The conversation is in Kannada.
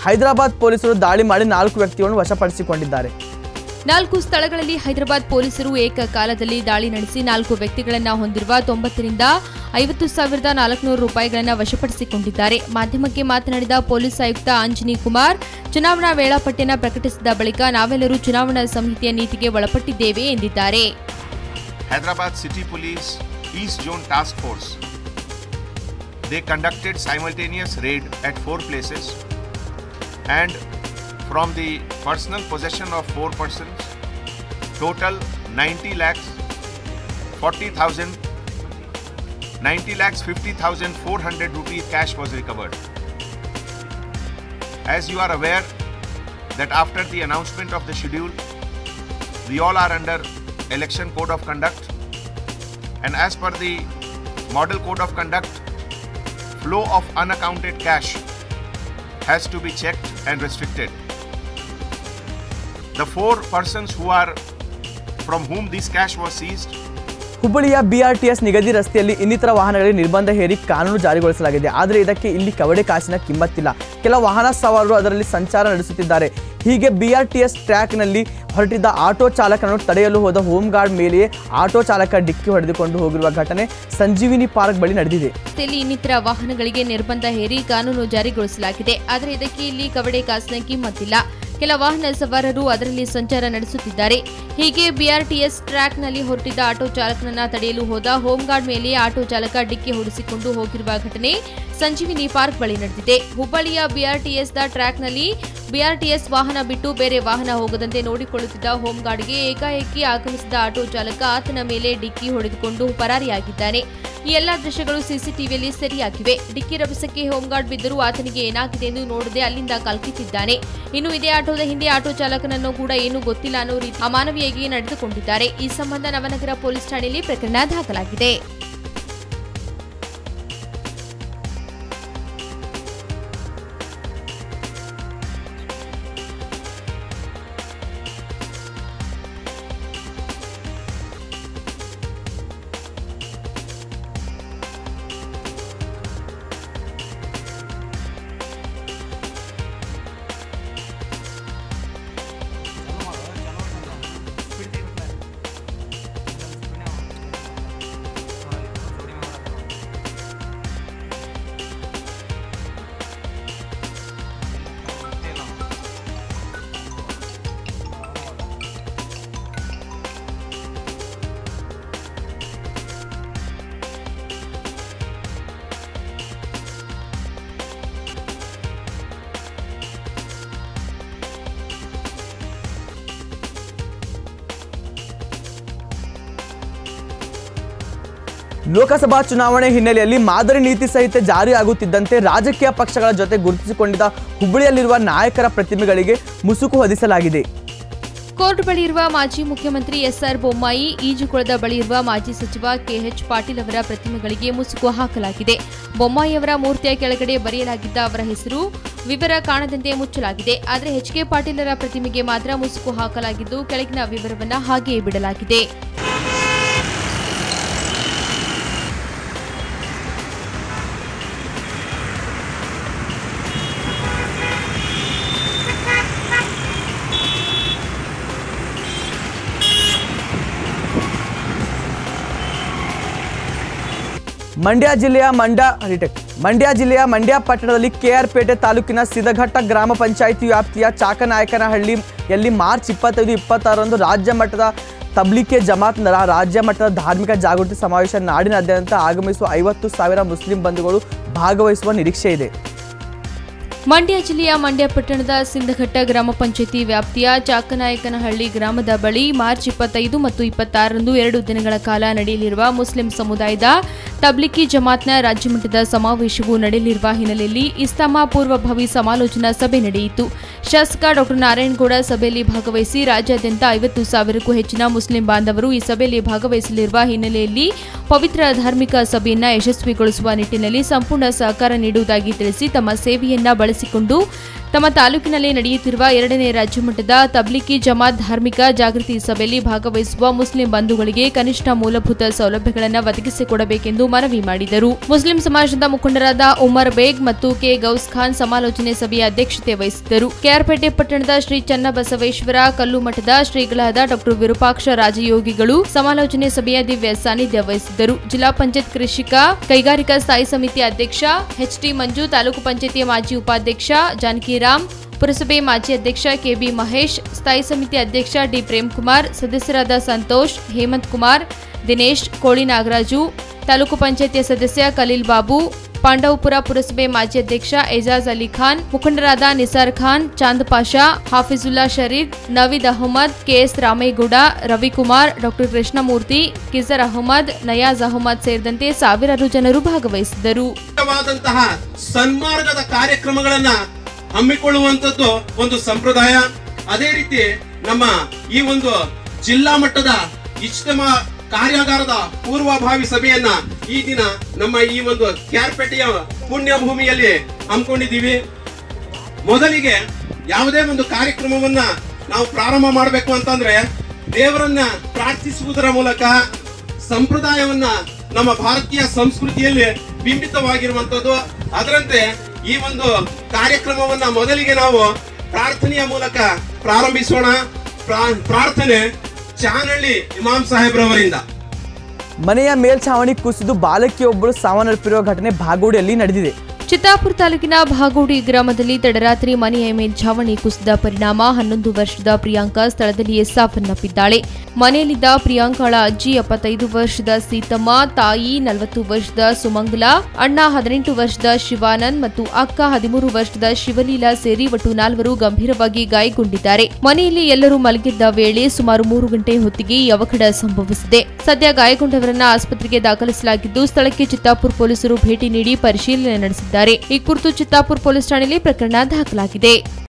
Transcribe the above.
ಹೈದರಾಬಾದ್ ಪೊಲೀಸರು ದಾಳಿ ಮಾಡಿ ನಾಲ್ಕು ವ್ಯಕ್ತಿಗಳನ್ನು ವಶಪಡಿಸಿಕೊಂಡಿದ್ದಾರೆ ನಾಲ್ಕು ಸ್ಥಳಗಳಲ್ಲಿ ಹೈದರಾಬಾದ್ ಪೊಲೀಸರು ಏಕಕಾಲದಲ್ಲಿ ದಾಳಿ ನಡೆಸಿ ನಾಲ್ಕು ವ್ಯಕ್ತಿಗಳನ್ನು ಹೊಂದಿರುವ ತೊಂಬತ್ತರಿಂದ ಐವತ್ತು ಸಾವಿರದ ನಾಲ್ಕುನೂರು ರೂಪಾಯಿಗಳನ್ನು ವಶಪಡಿಸಿಕೊಂಡಿದ್ದಾರೆ ಮಾಧ್ಯಮಕ್ಕೆ ಮಾತನಾಡಿದ ಪೊಲೀಸ್ ಆಯುಕ್ತ ಆಂಜನಿ ಕುಮಾರ್ ಚುನಾವಣಾ ವೇಳಾಪಟ್ಟಿಯನ್ನು ಪ್ರಕಟಿಸಿದ ಬಳಿಕ ನಾವೆಲ್ಲರೂ ಚುನಾವಣಾ ಸಂಹಿತೆಯ ನೀತಿಗೆ ಒಳಪಟ್ಟಿದ್ದೇವೆ ಎಂದಿದ್ದಾರೆ Hyderabad City Police East Zone Task Force. They conducted simultaneous raid at four places and from the personal possession of four persons, total 90 lakhs 40,000 90 lakhs 50,400 rupees cash was recovered. As you are aware that after the announcement of the schedule, we all are under election code of conduct and as per the model code of conduct flow of unaccounted cash has to be checked and restricted the four persons who are from whom this cash was seized ಹುಬ್ಬಳ್ಳಿಯ ಬಿಆರ್ಟಿಎಸ್ ನಿಗದಿ ರಸ್ತೆಯಲ್ಲಿ ಇನ್ನಿತರ ವಾಹನಗಳಿಗೆ ನಿರ್ಬಂಧ ಹೇರಿ ಕಾನೂನು ಜಾರಿಗೊಳಿಸಲಾಗಿದೆ ಆದರೆ ಇದಕ್ಕೆ ಇಲ್ಲಿ ಕವಡೆ ಕಾಸಿನ ಕಿಮ್ಮತ್ತಿಲ್ಲ ಕೆಲ ವಾಹನ ಸವಾರರು ಅದರಲ್ಲಿ ಸಂಚಾರ ನಡೆಸುತ್ತಿದ್ದಾರೆ ಹೀಗೆ ಬಿಆರ್ಟಿಎಸ್ ಟ್ರ್ಯಾಕ್ನಲ್ಲಿ ಹೊರಟಿದ್ದ ಆಟೋ ಚಾಲಕನನ್ನು ತಡೆಯಲು ಹೋದ ಹೋಮ್ ಗಾರ್ಡ್ ಮೇಲೆಯೇ ಆಟೋ ಚಾಲಕ ಡಿಕ್ಕಿ ಹೊಡೆದುಕೊಂಡು ಹೋಗಿರುವ ಘಟನೆ ಸಂಜೀವಿನಿ ಪಾರ್ಕ್ ಬಳಿ ನಡೆದಿದೆ ರಸ್ತೆಯಲ್ಲಿ ಇನ್ನಿತರ ವಾಹನಗಳಿಗೆ ನಿರ್ಬಂಧ ಹೇರಿ ಕಾನೂನು ಜಾರಿಗೊಳಿಸಲಾಗಿದೆ ಆದರೆ ಇದಕ್ಕೆ ಇಲ್ಲಿ ಕವಡೆ ಕಾಸಿನ ಕಿಮ್ಮತ್ತಿಲ್ಲ ಕೆಲ ವಾಹನ ಸವಾರರು ಅದರಲ್ಲಿ ಸಂಚಾರ ನಡೆಸುತ್ತಿದ್ದಾರೆ ಹೀಗೆ ಬಿಆರ್ಟಿಎಸ್ ಟ್ರ್ಯಾಕ್ನಲ್ಲಿ ಹೊರಟಿದ್ದ ಆಟೋ ಚಾಲಕನನ್ನ ತಡೆಯಲು ಹೋದ ಹೋಮ್ಗಾರ್ಡ್ ಮೇಲೆ ಆಟೋ ಚಾಲಕ ಡಿಕ್ಕಿ ಹೊಡೆಸಿಕೊಂಡು ಹೋಗಿರುವ ಘಟನೆ ಸಂಜೀವಿನಿ ಪಾರ್ಕ್ ಬಳಿ ನಡೆದಿದೆ ಹುಬ್ಬಳ್ಳಿಯ ಬಿಆರ್ಟಿಎಸ್ದ ಟ್ರ್ಯಾಕ್ನಲ್ಲಿ ಬಿಆರ್ಟಿಎಸ್ ವಾಹನ ಬಿಟ್ಟು ಬೇರೆ ವಾಹನ ಹೋಗದಂತೆ ನೋಡಿಕೊಳ್ಳುತ್ತಿದ್ದ ಹೋಮ್ಗಾರ್ಡ್ಗೆ ಏಕಾಏಕಿ ಆಗಮಿಸಿದ ಆಟೋ ಚಾಲಕ ಆತನ ಮೇಲೆ ಡಿಕ್ಕಿ ಹೊಡೆದುಕೊಂಡು ಪರಾರಿಯಾಗಿದ್ದಾನೆ ಈ ಎಲ್ಲಾ ದೃಶ್ಯಗಳು ಸಿಸಿಟಿವಿಯಲ್ಲಿ ಸೆರೆಯಾಗಿವೆ ಡಿಕ್ಕಿ ರಭಸಕ್ಕೆ ಹೋಮ್ಗಾರ್ಡ್ ಬಿದ್ದರೂ ಆತನಿಗೆ ಏನಾಗಿದೆ ಎಂದು ನೋಡದೆ ಅಲ್ಲಿಂದ ಕಲ್ಕಿತ್ತಿದ್ದಾನೆ ಇನ್ನು ಇದೇ ಆಟೋದ ಹಿಂದೆ ಆಟೋ ಚಾಲಕನನ್ನು ಕೂಡ ಏನೂ ಗೊತ್ತಿಲ್ಲ ಅನ್ನೋ ರೀತಿ ಅಮಾನವೀಯಾಗಿ ನಡೆದುಕೊಂಡಿದ್ದಾರೆ ಈ ಸಂಬಂಧ ನವನಗರ ಪೊಲೀಸ್ ಠಾಣೆಯಲ್ಲಿ ಪ್ರಕರಣ ದಾಖಲಾಗಿದೆ ಲೋಕಸಭಾ ಚುನಾವಣೆ ಹಿನ್ನೆಲೆಯಲ್ಲಿ ಮಾದರಿ ನೀತಿ ಸಹಿತ ಜಾರಿಯಾಗುತ್ತಿದ್ದಂತೆ ರಾಜಕೀಯ ಪಕ್ಷಗಳ ಜೊತೆ ಗುರುತಿಸಿಕೊಂಡಿದ್ದ ಹುಬ್ಬಳ್ಳಿಯಲ್ಲಿರುವ ನಾಯಕರ ಪ್ರತಿಮೆಗಳಿಗೆ ಮುಸುಕು ಹೊದಿಸಲಾಗಿದೆ ಕೋರ್ಟ್ ಬಳಿ ಇರುವ ಮಾಜಿ ಮುಖ್ಯಮಂತ್ರಿ ಎಸ್ಆರ್ ಬೊಮ್ಮಾಯಿ ಈಜುಕೊಳದ ಬಳಿ ಇರುವ ಮಾಜಿ ಸಚಿವ ಕೆಎಚ್ ಪಾಟೀಲ್ ಅವರ ಪ್ರತಿಮೆಗಳಿಗೆ ಮುಸುಕು ಹಾಕಲಾಗಿದೆ ಬೊಮ್ಮಾಯಿ ಅವರ ಮೂರ್ತಿಯ ಕೆಳಗಡೆ ಬರೆಯಲಾಗಿದ್ದ ಅವರ ಹೆಸರು ವಿವರ ಕಾಣದಂತೆ ಮುಚ್ಚಲಾಗಿದೆ ಆದರೆ ಎಚ್ ಕೆ ಪಾಟೀಲರ ಪ್ರತಿಮೆಗೆ ಮಾತ್ರ ಮುಸುಕು ಹಾಕಲಾಗಿದ್ದು ಕೆಳಗಿನ ವಿವರವನ್ನ ಹಾಗೆಯೇ ಬಿಡಲಾಗಿದೆ ಮಂಡ್ಯ ಜಿಲ್ಲೆಯ ಮಂಡ್ಯ ರಿಟೆಕ್ ಮಂಡ್ಯ ಜಿಲ್ಲೆಯ ಮಂಡ್ಯ ಪಟ್ಟಣದಲ್ಲಿ ಕೆಆರ್ ಪೇಟೆ ತಾಲೂಕಿನ ಸಿದಘಟ್ಟ ಗ್ರಾಮ ಪಂಚಾಯಿತಿ ವ್ಯಾಪ್ತಿಯ ಚಾಕನಾಯಕನಹಳ್ಳಿಯಲ್ಲಿ ಮಾರ್ಚ್ ಇಪ್ಪತ್ತೈದು ಇಪ್ಪತ್ತಾರರಂದು ರಾಜ್ಯ ಮಟ್ಟದ ತಬ್ಲಿಕೆ ಜಮಾತ್ ನ ರಾಜ್ಯ ಮಟ್ಟದ ಧಾರ್ಮಿಕ ಜಾಗೃತಿ ಸಮಾವೇಶ ನಾಡಿನಾದ್ಯಂತ ಆಗಮಿಸುವ ಐವತ್ತು ಸಾವಿರ ಮುಸ್ಲಿಂ ಬಂಧುಗಳು ಭಾಗವಹಿಸುವ ನಿರೀಕ್ಷೆ ಇದೆ ಮಂಡ್ಯ ಜಿಲ್ಲೆಯ ಮಂಡ್ಯ ಪಟ್ಟಣದ ಸಿಂದಘಟ್ಟ ಗ್ರಾಮ ಪಂಚಾಯಿತಿ ವ್ಯಾಪ್ತಿಯ ಚಾಕನಾಯಕನಹಳ್ಳಿ ಗ್ರಾಮದ ಬಳಿ ಮಾರ್ಚ್ ಇಪ್ಪತ್ತೈದು ಮತ್ತು ಇಪ್ಪತ್ತಾರರಂದು ಎರಡು ದಿನಗಳ ಕಾಲ ನಡೆಯಲಿರುವ ಮುಸ್ಲಿಂ ಸಮುದಾಯದ ತಬ್ಲಿಕಿ ಜಮಾತ್ನ ರಾಜ್ಯಮಟ್ಟದ ಸಮಾವೇಶವು ನಡೆಯಲಿರುವ ಹಿನ್ನೆಲೆಯಲ್ಲಿ ಇಸ್ತಮಾ ಪೂರ್ವಭಾವಿ ಸಮಾಲೋಚನಾ ಸಭೆ ನಡೆಯಿತು ಶಾಸಕ ಡಾಕ್ಟರ್ ನಾರಾಯಣಗೌಡ ಸಭೆಯಲ್ಲಿ ಭಾಗವಹಿಸಿ ರಾಜ್ಯಾದ್ಯಂತ ಐವತ್ತು ಸಾವಿರಕ್ಕೂ ಹೆಚ್ಚಿನ ಮುಸ್ಲಿಂ ಬಾಂಧವರು ಈ ಸಭೆಯಲ್ಲಿ ಭಾಗವಹಿಸಲಿರುವ ಹಿನ್ನೆಲೆಯಲ್ಲಿ ಪವಿತ್ರ ಧಾರ್ಮಿಕ ಸಭೆಯನ್ನ ಯಶಸ್ವಿಗೊಳಿಸುವ ನಿಟ್ಟಿನಲ್ಲಿ ಸಂಪೂರ್ಣ ಸಹಕಾರ ನೀಡುವುದಾಗಿ ತಿಳಿಸಿ ತಮ್ಮ ಸೇವೆಯನ್ನ ಬಳಸಿಕೊಂಡು ತಮ್ಮ ತಾಲೂಕಿನಲ್ಲಿ ನಡೆಯುತ್ತಿರುವ ಎರಡನೇ ರಾಜ್ಯಮಟ್ಟದ ತಬ್ಲಿಕಿ ಜಮಾತ್ ಧಾರ್ಮಿಕ ಜಾಗೃತಿ ಸಭೆಯಲ್ಲಿ ಭಾಗವಹಿಸುವ ಮುಸ್ಲಿಂ ಬಂಧುಗಳಿಗೆ ಕನಿಷ್ಠ ಮೂಲಭೂತ ಸೌಲಭ್ಯಗಳನ್ನು ಒದಗಿಸಿಕೊಡಬೇಕೆಂದು ಮನವಿ ಮಾಡಿದರು ಮುಸ್ಲಿಂ ಸಮಾಜದ ಮುಖಂಡರಾದ ಉಮರ್ ಬೇಗ್ ಮತ್ತು ಕೆ ಗೌಸ್ ಖಾನ್ ಸಮಾಲೋಚನೆ ಸಭೆಯ ಅಧ್ಯಕ್ಷತೆ ವಹಿಸಿದ್ದರು ಕೆಆರ್ಪೇಟೆ ಪಟ್ಟಣದ ಶ್ರೀ ಚನ್ನಬಸವೇಶ್ವರ ಕಲ್ಲುಮಠದ ಶ್ರೀಗಳಾದ ಡಾಕ್ಟರ್ ವಿರೂಪಾಕ್ಷ ರಾಜಯೋಗಿಗಳು ಸಮಾಲೋಚನೆ ಸಭೆಯ ದಿವ್ಯ ಸಾನ್ನಿಧ್ಯ ವಹಿಸಿದ್ದರು ಜಿಲ್ಲಾ ಪಂಚಾಯತ್ ಕೃಷಿಕ ಕೈಗಾರಿಕಾ ಸ್ಥಾಯಿ ಸಮಿತಿ ಅಧ್ಯಕ್ಷ ಎಚ್ಟಿ ಮಂಜು ತಾಲೂಕು ಪಂಚಾಯತಿಯ ಮಾಜಿ ಉಪಾಧ್ಯಕ್ಷ ಜಾನಕಿರಾಮ್ ಪುರಸಭೆ ಮಾಜಿ ಅಧ್ಯಕ್ಷ ಕೆಬಿ ಮಹೇಶ್ ಸ್ಥಾಯಿ ಸಮಿತಿ ಅಧ್ಯಕ್ಷ ಡಿ ಪ್ರೇಮ್ಕುಮಾರ್ ಸದಸ್ಯರಾದ ಸಂತೋಷ್ ಹೇಮಂತ್ ಕುಮಾರ್ ದಿನೇಶ್ ಕೋಳಿ ನಾಗರಾಜು ತಾಲೂಕು ಪಂಚಾಯತಿಯ ಸದಸ್ಯ ಖಲೀಲ್ ಬಾಬು ಪಾಂಡವಪುರ ಪುರಸಭೆ ಮಾಜಿ ಅಧ್ಯಕ್ಷ ಎಜಾಜ್ ಅಲಿ ಖಾನ್ ಮುಖಂಡರಾದ ನಿಸಾರ್ ಖಾನ್ ಚಾಂದ್ ಪಾಷಾ ಹಾಫಿಜುಲ್ಲಾ ಶರೀಫ್ ನವೀದ್ ಅಹಮದ್ ಕೆಎಸ್ ರಾಮೇಗೌಡ ರವಿಕುಮಾರ್ ಡಾಕ್ಟರ್ ಕೃಷ್ಣಮೂರ್ತಿ ಕಿಜರ್ ಅಹಮದ್ ನಯಾಜ್ ಅಹಮದ್ ಸೇರಿದಂತೆ ಸಾವಿರಾರು ಜನರು ಭಾಗವಹಿಸಿದ್ದರು ವಾದಂತಹ ಸನ್ಮಾರ್ಗದ ಕಾರ್ಯಕ್ರಮಗಳನ್ನ ಹಮ್ಮಿಕೊಳ್ಳುವಂತದ್ದು ಒಂದು ಸಂಪ್ರದಾಯ ಅದೇ ರೀತಿ ನಮ್ಮ ಈ ಒಂದು ಜಿಲ್ಲಾ ಮಟ್ಟದ ಇಜ್ತಮ ಕಾರ್ಯಾಗಾರದ ಪೂರ್ವಭಾವಿ ಸಭೆಯನ್ನ ಈ ದಿನ ನಮ್ಮ ಈ ಒಂದು ಕ್ಯಾರ್ಪೇಟೆಯ ಪುಣ್ಯ ಭೂಮಿಯಲ್ಲಿ ಹಮ್ಮಿಕೊಂಡಿದ್ದೀವಿ ಮೊದಲಿಗೆ ಯಾವುದೇ ಒಂದು ಕಾರ್ಯಕ್ರಮವನ್ನ ನಾವು ಪ್ರಾರಂಭ ಮಾಡಬೇಕು ಅಂತಂದ್ರೆ ದೇವರನ್ನ ಪ್ರಾರ್ಥಿಸುವುದರ ಮೂಲಕ ಸಂಪ್ರದಾಯವನ್ನ ನಮ್ಮ ಭಾರತೀಯ ಸಂಸ್ಕೃತಿಯಲ್ಲಿ ಬಿಂಬಿತವಾಗಿರುವಂತದ್ದು ಅದರಂತೆ ಈ ಒಂದು ಕಾರ್ಯಕ್ರಮವನ್ನ ಮೊದಲಿಗೆ ನಾವು ಪ್ರಾರ್ಥನೆಯ ಮೂಲಕ ಪ್ರಾರಂಭಿಸೋಣ ಪ್ರಾ- ಪ್ರಾರ್ಥನೆ ಚಾನಳ್ಳಿ ಇಮಾಮ್ ಸಾಹೇಬ್ರವರಿಂದ ಮನೆಯ ಮೇಲ್ಛಾವಣಿ ಕುಸಿದು ಬಾಲಕಿಯೊಬ್ಬಳು ಸಾವನ್ನಪ್ಪಿರುವ ಘಟನೆ ಬಾಗೋಡಿಯಲ್ಲಿ ನಡೆದಿದೆ ಚಿತ್ತಾಪುರ ತಾಲೂಕಿನ ಭಾಗೋಡಿ ಗ್ರಾಮದಲ್ಲಿ ತಡರಾತ್ರಿ ಮನೆಯ ಮೇಲ್ಛಾವಣಿ ಕುಸಿದ ಪರಿಣಾಮ ಹನ್ನೊಂದು ವರ್ಷದ ಪ್ರಿಯಾಂಕಾ ಸ್ಥಳದಲ್ಲಿಯೇ ಸಾವನ್ನಪ್ಪಿದ್ದಾಳೆ ಮನೆಯಲ್ಲಿದ್ದ ಪ್ರಿಯಾಂಕಾಳ ಅಜ್ಜಿ ಎಪ್ಪತ್ತೈದು ವರ್ಷದ ಸೀತಮ್ಮ ತಾಯಿ ನಲವತ್ತು ವರ್ಷದ ಸುಮಂಗಲ ಅಣ್ಣ ಹದಿನೆಂಟು ವರ್ಷದ ಶಿವಾನಂದ್ ಮತ್ತು ಅಕ್ಕ ಹದಿಮೂರು ವರ್ಷದ ಶಿವಲೀಲಾ ಸೇರಿ ಒಟ್ಟು ನಾಲ್ವರು ಗಂಭೀರವಾಗಿ ಗಾಯಗೊಂಡಿದ್ದಾರೆ ಮನೆಯಲ್ಲಿ ಎಲ್ಲರೂ ಮಲಗಿದ್ದ ವೇಳೆ ಸುಮಾರು ಮೂರು ಗಂಟೆ ಹೊತ್ತಿಗೆ ಈ ಅವಘಡ ಸಂಭವಿಸಿದೆ ಸದ್ಯ ಗಾಯಗೊಂಡವರನ್ನ ಆಸ್ಪತ್ರೆಗೆ ದಾಖಲಿಸಲಾಗಿದ್ದು ಸ್ಥಳಕ್ಕೆ ಚಿತ್ತಾಪುರ ಪೊಲೀಸರು ಭೇಟಿ ನೀಡಿ ಪರಿಶೀಲನೆ ನಡೆಸಿದ್ದಾರೆ ಈ ಕುರಿತು ಚಿತ್ತಾಪುರ ಪೊಲೀಸ್ ಠಾಣೆಯಲ್ಲಿ ಪ್ರಕರಣ ದಾಖಲಾಗಿದೆ